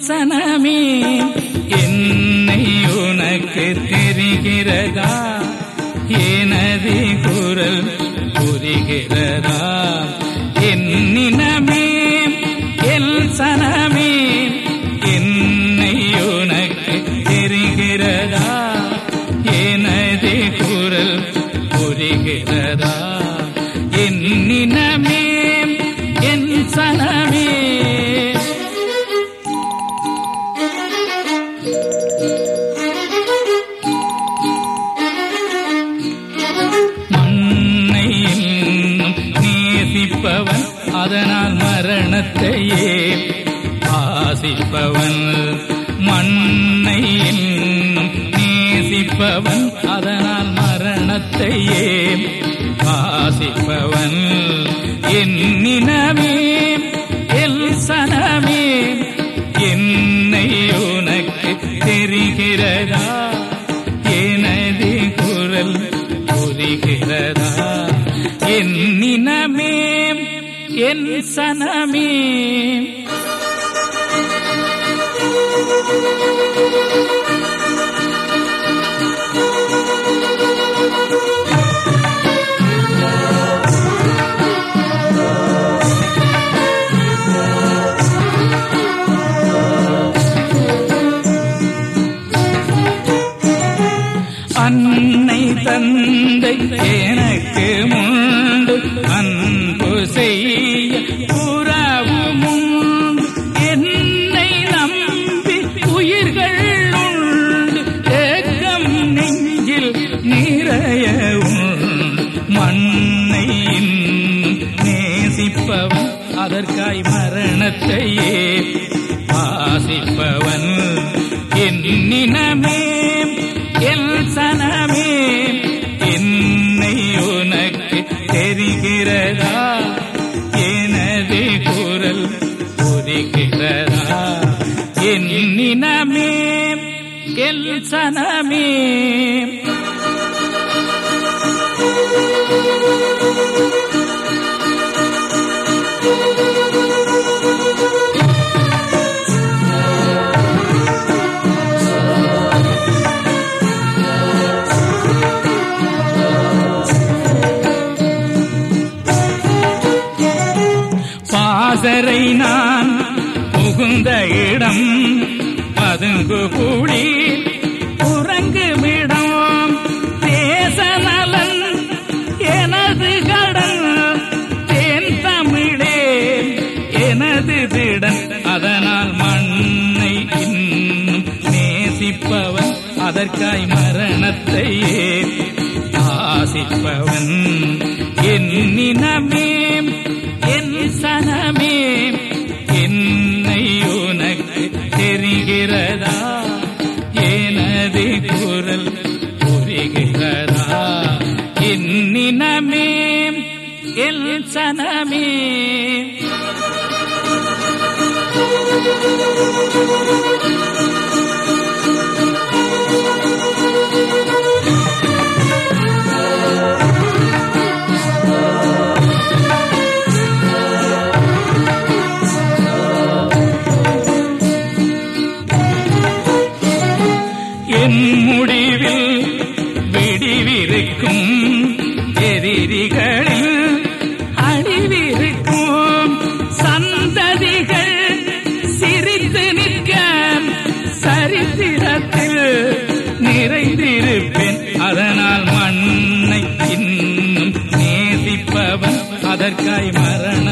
சனமே என்னை உனக்கு தெரிகிறதா எனது குரல் புரிகிறதா என்னினமே என் சனமே என்னை உனக்கு தெரிகிறதா எனது குரல் புரிகிறதா என்னினமே என் சனமே மண்ணை இன்னும் நேசிப்பவன் அதனால் மரணத்தையே ஆசிப்பவன் மண்ணை இன்னும் நேசிப்பவன் அதனால் மரணத்தையே ஆசிப்பவன் என்னினமே எல் சனமே என்னை உனக்கு தெரிகிறதா எனது குரல் புரிகிறதா என்னினமே என் சனமே அன்னை தந்தை எனக்கு முண்டு அன்பு செய்ய புறாவு முண்டு என்னை நம்பி உயிர்கள் உண்டு ஏக்கம் நெஞ்சில் நிறைய உண்டு மண்ணை இன்னும் நேசிப்பவன் அதற்காய் மரணத்தையே ஆசிப்பவன் என்னினமே எல் சனமே என்னை உனக்கு தெரிகிறதா எனது குரல் புரிகிறதா என்னினமே எல் சனமே பாசறை நான் புகுந்த இடம் பதுங்கு கூடி உறங்குமிடம் தேச நலன் எனது கடன் தேன் தமிழே எனது திடன் அதனால் மண்ணை இன்னும் நேசிப்பவன் அதற்காய் மரணத்தையே ஆசிப்பவன் என்னினமே என் சனமே என்னை உனக்கு தெரிகிறதா எனது குரல் புரிகிறதா என்னினமே என் சனமே என் முடிவில் விடிவிருக்கும் எதிரிகளில் அடிவிருக்கும் சந்ததிகள் சிரித்து நிற்க சரித்திரத்தில் நிறைந்திருப்பேன் அதனால் மண்ணை இன்னும் நேசிப்பவன் அதற்காய் மரண